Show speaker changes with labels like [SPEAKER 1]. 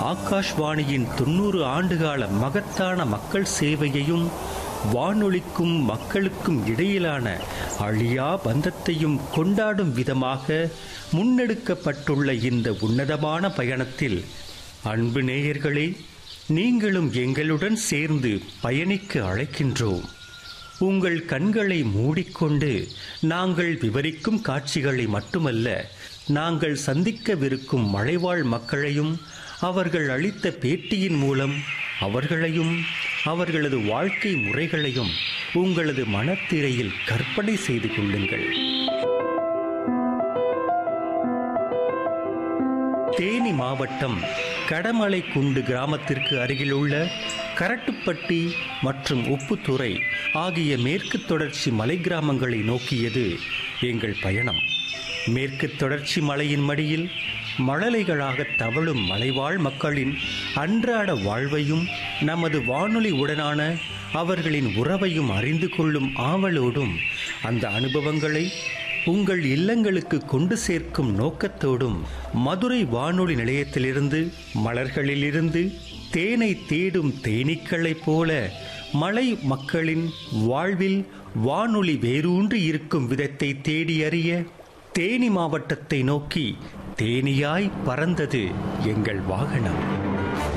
[SPEAKER 1] ஆகாஷ்வாணியின் தொண்ணூறு ஆண்டுகால மகத்தான மக்கள் சேவையையும் வானொலிக்கும் மக்களுக்கும் இடையிலான அழியா பந்தத்தையும் கொண்டாடும் விதமாக முன்னெடுக்கப்பட்டுள்ள இந்த உன்னதமான பயணத்தில் அன்பு நேயர்களே நீங்களும் எங்களுடன் சேர்ந்து பயணிக்க அழைக்கின்றோம் உங்கள் கண்களை மூடிக்கொண்டு நாங்கள் விவரிக்கும் காட்சிகளை மட்டுமல்ல நாங்கள் சந்திக்கவிருக்கும் மலைவாழ் மக்களையும் அவர்கள் அளித்த பேட்டியின் மூலம் அவர்களையும் அவர்களது வாழ்க்கை முறைகளையும் உங்களது மனத்திரையில் கற்பனை செய்து கொள்ளுங்கள் தேனி மாவட்டம் கடமலை குண்டு கிராமத்திற்கு அருகிலுள்ள கரட்டுப்பட்டி மற்றும் உப்புத்துறை ஆகிய மேற்கு தொடர்ச்சி மலை கிராமங்களை நோக்கியது எங்கள் பயணம் மேற்கு தொடர்ச்சி மலையின் மடியில் மழலைகளாக தவழும் மலைவாழ் மக்களின் அன்றாட வாழ்வையும் நமது வானொலி உடனான அவர்களின் உறவையும் அறிந்து கொள்ளும் ஆவலோடும் அந்த அனுபவங்களை உங்கள் இல்லங்களுக்கு கொண்டு சேர்க்கும் நோக்கத்தோடும் மதுரை வானொலி நிலையத்திலிருந்து மலர்களிலிருந்து தேனை தேடும் தேனீக்களைப் போல மலை மக்களின் வாழ்வில் வானொலி வேரூன்றி இருக்கும் விதத்தை தேடி அறிய தேனி மாவட்டத்தை நோக்கி தேனியாய் பறந்தது எங்கள் வாகனம்